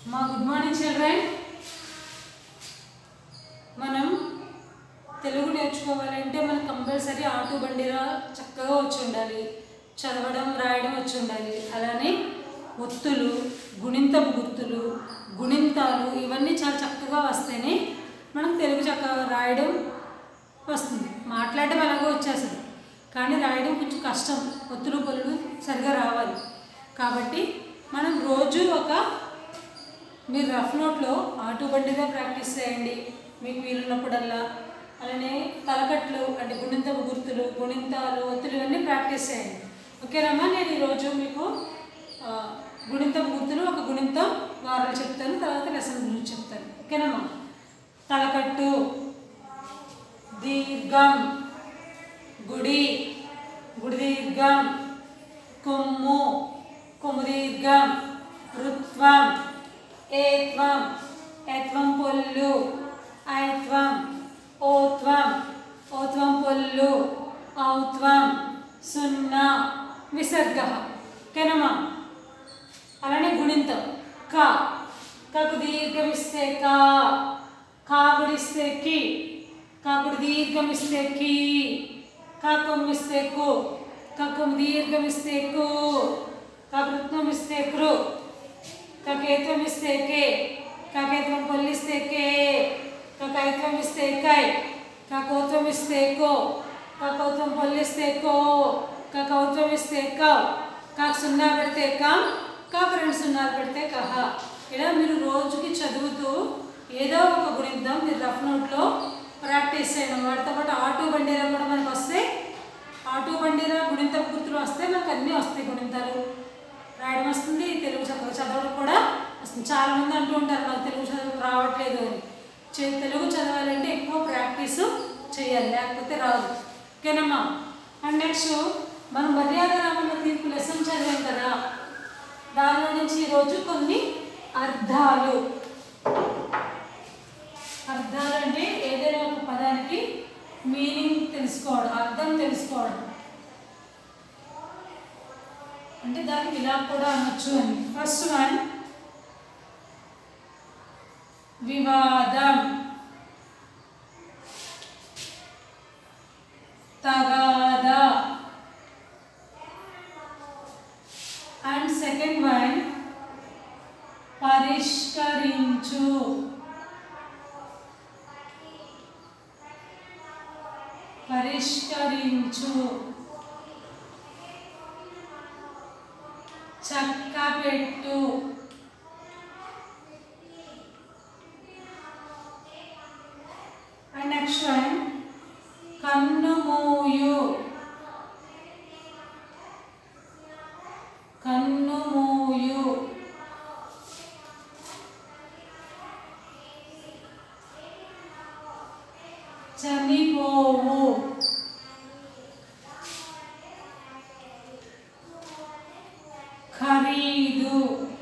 మా good morning children మనం తెలుగు నేర్చుకోవాలంటే మనకు కంపల్సరీ ఆటు బండిరా చక్కగా వచ్చి ఉండాలి చదవడం రాయడం వచ్చి ఉండాలి అలానే ఒత్తులు గుణింతపు గుర్తులు గుణింతాలు ఇవన్నీ చాలా చక్కగా వస్తేనే మనకు తెలుగు చక్కగా రాయడం వస్తుంది మాట్లాడడం ఎలాగో వచ్చేస్తుంది కానీ రాయడం కొంచెం కష్టం ఒత్తులు పొలులు సరిగా రావాలి కాబట్టి మనం రోజు ఒక మీరు రఫ్ నోట్లో ఆటు బండిగా ప్రాక్టీస్ చేయండి మీకు వీలున్నప్పుడల్లా అలానే తలకట్లు అంటే గుణింతపు గుర్తులు గుణింతాలు ఒత్తులు ఇవన్నీ ప్రాక్టీస్ చేయండి ఓకేనమ్మా నేను ఈరోజు మీకు ఆ, గుణింతపు గుర్తులు ఒక గుణింతం వారాలు చెప్తాను తర్వాత లెసన్ గురించి చెప్తాను ఓకేనమ్మా తలకట్టు దీర్ఘం గుడి గుడి దీర్ఘం కొమ్ము కొమ్ము దీర్ఘం ఋత్వం ఏత్వం ఏత్వం పొల్లు ఐత్వం ఓత్వం ఓత్వం పొల్లు ఔత్వం సున్నా విసర్గ ఓకేనమ్మా అలానే గుణింతం క కకు దీర్ఘం ఇస్తే కా కాకుడిస్తే కి కాకుడు దీర్ఘం ఇస్తే కి కాకం ఇస్తే కు కక్కం దీర్ఘం ఇస్తే కు కకృత్వం ఇస్తే కృ కకేత్వం ఇస్తే కే కకేత్వం పొల్లిస్తే కే కకైత్వం ఇస్తే కై కకోత్వం ఇస్తే కో కకౌత్వం పొల్లిస్తే కో కకౌత్వం ఇస్తే కౌ కాకు సున్నా పెడితే కం కాకు రెండు సున్నాలు పెడితే కహ ఇలా మీరు రోజుకి చదువుతూ ఏదో ఒక గుణిద్దాం మీరు రఫ్ నోట్లో ప్రాక్టీస్ చేయడం వాటితో పాటు ఆటో బండిరా కూడా మనకు వస్తే ఆటో బండిరా గుణింత గుర్తులు వస్తే మనకు అన్నీ వస్తాయి గుణింతాలు రాయడం వస్తుంది తెలుగు చదవ చదవడం కూడా వస్తుంది చాలామంది అంటూ ఉంటారు నాకు తెలుగు చదవడం రావట్లేదు అని చే- తెలుగు చదవాలంటే ఎక్కువ ప్రాక్టీస్ చేయాలి లేకపోతే రాదు ఓకేనమ్మా అండ్ నెక్స్ట్ మనం మర్యాద రామన్న తీర్పు లెసన్ చదివాం కదా దానిలో నుంచి ఈరోజు కొన్ని అర్థాలు అర్థాలు అంటే ఏదైనా ఒక పదానికి మీనింగ్ తెలుసుకోవడం అర్థం తెలుసుకోవడం అంటే దానికి ఇలా కూడా అనొచ్చు అని ఫస్ట్ వన్ వివాదం తగాద అండ్ సెకండ్ వన్ పరిష్కరించు పరిష్కరించు చక్కపెట్టు అండ్ నెక్స్ట్ వన్ కన్ను మూయు కన్ను మూయు చనిపోవు ఖరీదు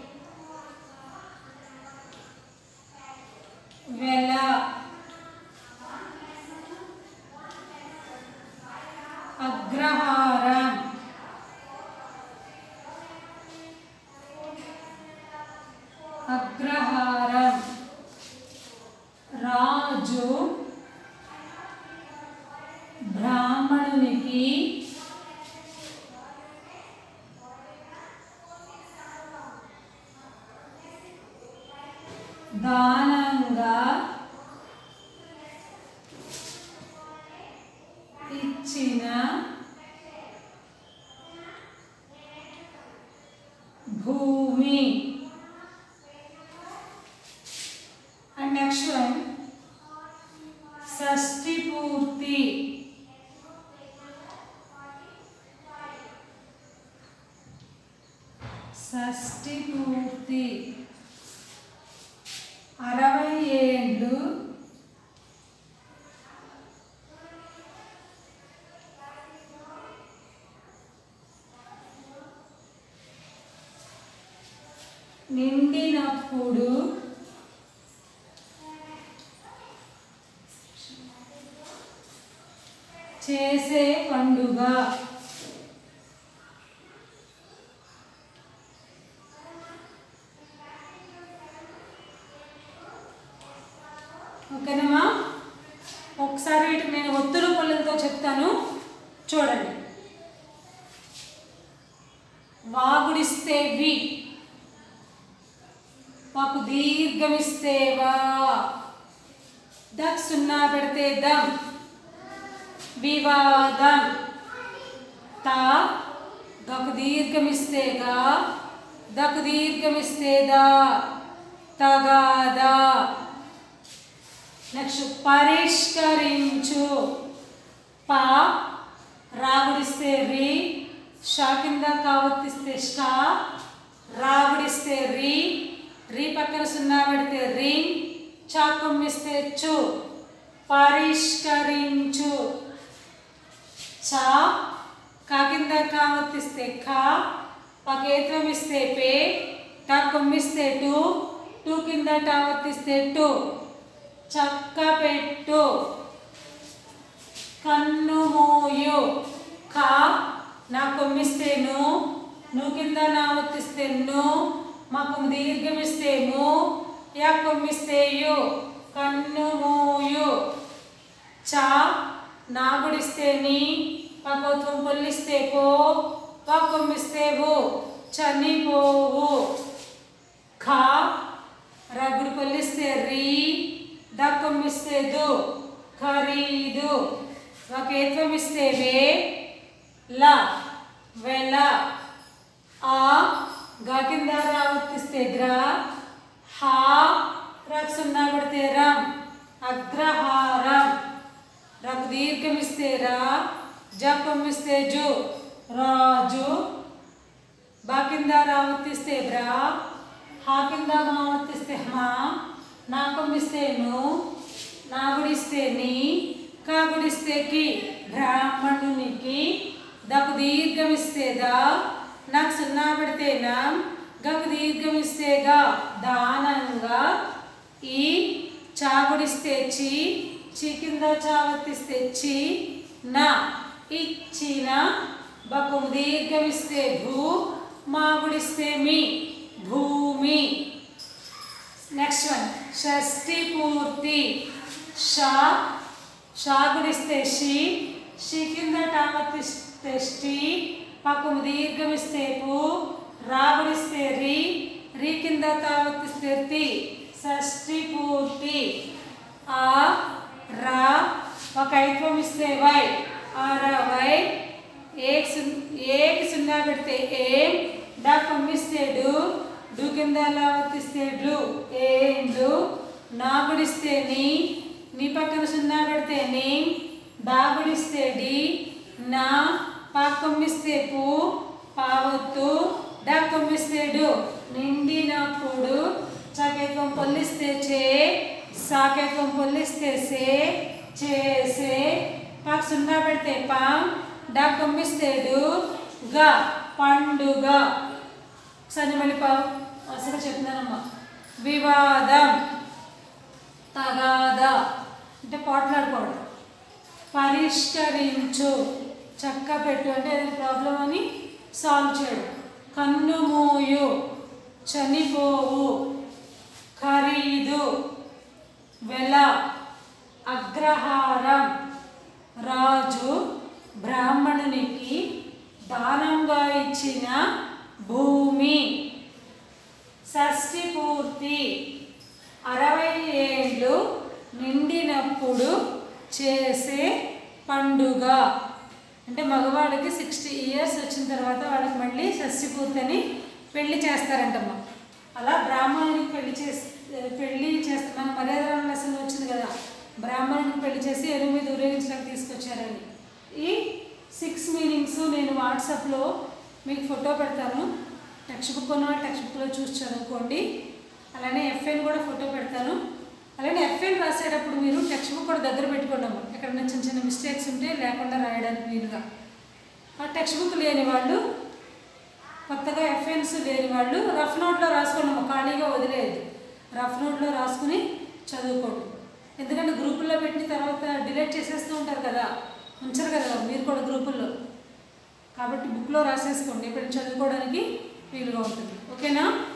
వెల అగ్రహారం అగ్రహారం రాజు బ్రాహ్మణునికి దానంగా ఇచ్చిన భూమి అండ్ నెక్స్ట్ వన్ షష్ఠి పూర్తి షష్ఠి పూర్తి అరవై ఏళ్ళు నిండినప్పుడు చేసే పండుగ ఓకేనమ్మా ఒకసారి వీటికి నేను ఒత్తులు పొల్లలతో చెప్తాను చూడండి వాగుడిస్తే వి మాకు దీర్ఘమిస్తే వా దక్ సున్నా పెడితే దం వివాదం తా గకు దీర్ఘమిస్తే గా దకు దీర్ఘమిస్తే దా తగాదా నెక్స్ట్ పరిష్కరించు పా రాగుడిస్తే రి షా కింద కావత్తిస్తే షా రాగుడిస్తే రి రి పక్కన సున్నా పెడితే రి చా కొమ్మిస్తే చు పరిష్కరించు చా కా కింద కావత్తిస్తే ఖా పకేత్వం ఇస్తే పే టా కొమ్మిస్తే టు టూ కింద టావత్తిస్తే టు చక్క పెట్టు కన్ను మూయు ఖా నా కొమ్మిస్తే ను నువ్వు కింద నా ఒత్తిస్తే ను మాకు దీర్ఘమిస్తే ము యా కొమ్మిస్తే యు కన్ను మూయు చా నాగుడిస్తే నీ పకోత్వం పొల్లిస్తే పో పా కొమ్మిస్తే ఓ చనిపోవు ఖా రగుడు కొల్లిస్తే రీ దక్కమిస్తే దు ఖరీదు వకేత్వం ఇస్తే వే ల వెల ఆ గా కింద రావర్తిస్తే గ్ర హా రక్ సున్నా పెడితే రం అగ్రహారం రకు దీర్ఘమిస్తే రా జపమిస్తే జు రాజు బా కింద రావర్తిస్తే బ్రా హా కింద మావర్తిస్తే హా నా కొమ్మిస్తే ను నా గుడిస్తే నీ కా గుడిస్తే కి బ్రాహ్మణునికి దకు దీర్ఘమిస్తే దా నాకు సున్నా పెడితే నా గకు దీర్ఘమిస్తే గా దానంగా ఈ చాగుడిస్తే చి చి కింద చావర్తిస్తే చి నా ఇచ్చిన బకు దీర్ఘమిస్తే భూ మాగుడిస్తే మీ భూమి నెక్స్ట్ వన్ షష్ఠి పూర్తి షా షా గుడిస్తే షి షి కింద టామతిస్తే ష్టి పక్కము దీర్ఘమిస్తే పు రా గుడిస్తే రి రి కింద తావతిస్తే తి షష్ఠి పూర్తి ఆ రా ఒక ఐత్వం ఇస్తే వై ఆరా వై ఏక్ సున్ ఏకి సున్నా పెడితే ఏ డా పంపిస్తే డు డు కింద లావతిస్తే డు ఏండు నా గుడిస్తే నీ నీ పక్కన సున్నా పెడితే నీ డా గుడిస్తే డి నా పా కొమ్మిస్తే పు పావత్తు డా కొమ్మిస్తే డు నిండినప్పుడు చకేత్వం పొల్లిస్తే చే సాకేత్వం పొల్లిస్తే సే చేసే పాకు సున్నా పెడితే పాం డా కొమ్మిస్తే డు గా పండుగ ఒకసారి మళ్ళీ పా వరుసగా చెప్తున్నానమ్మా వివాదం తగాద అంటే పోట్లాడుకోవడం పరిష్కరించు చక్క పెట్టు అంటే ఏదైనా ప్రాబ్లం అని సాల్వ్ చేయడం కన్ను మూయు చనిపోవు ఖరీదు వెల అగ్రహారం రాజు బ్రాహ్మణునికి దానంగా ఇచ్చిన భూమి షష్ఠి పూర్తి అరవై ఏళ్ళు నిండినప్పుడు చేసే పండుగ అంటే మగవాడికి సిక్స్టీ ఇయర్స్ వచ్చిన తర్వాత వాళ్ళకి మళ్ళీ షష్ఠి పూర్తి అని పెళ్లి చేస్తారంటమ్మా అలా బ్రాహ్మణునికి పెళ్లి చేసి పెళ్లి చేస్తే మన మర్యాద లెసన్ వచ్చింది కదా బ్రాహ్మణునికి పెళ్లి చేసి ఎనిమిది ఊరేగించడానికి తీసుకొచ్చారని ఈ సిక్స్ మీనింగ్స్ నేను వాట్సాప్లో మీకు ఫోటో పెడతాను టెక్స్ట్ బుక్ ఉన్న టెక్స్ట్ బుక్లో చూసి చదువుకోండి అలానే ఎఫ్ఎన్ కూడా ఫోటో పెడతాను అలానే ఎఫ్ఎన్ రాసేటప్పుడు మీరు టెక్స్ట్ బుక్ కూడా దగ్గర పెట్టుకోండి అమ్మ. ఎక్కడైనా చిన్న చిన్న మిస్టేక్స్ ఉంటే లేకుండా రాయడానికి వీలుగా ఆ టెక్స్ట్ బుక్ లేని వాళ్ళు కొత్తగా ఎఫ్ఎన్స్ లేని వాళ్ళు రఫ్ నోట్లో రాసుకోండి అమ్మ. ఖాళీగా వదిలేదు రఫ్ నోట్లో రాసుకుని చదువుకోండి ఎందుకంటే గ్రూపుల్లో పెట్టి తర్వాత డిలీట్ చేసేస్తూ ఉంటారు కదా ఉంచరు కదా మీరు కూడా గ్రూపుల్లో కాబట్టి బుక్లో రాసేసుకోండి ఇప్పుడు చదువుకోవడానికి వీలుగా ఉంటుంది ఓకేనా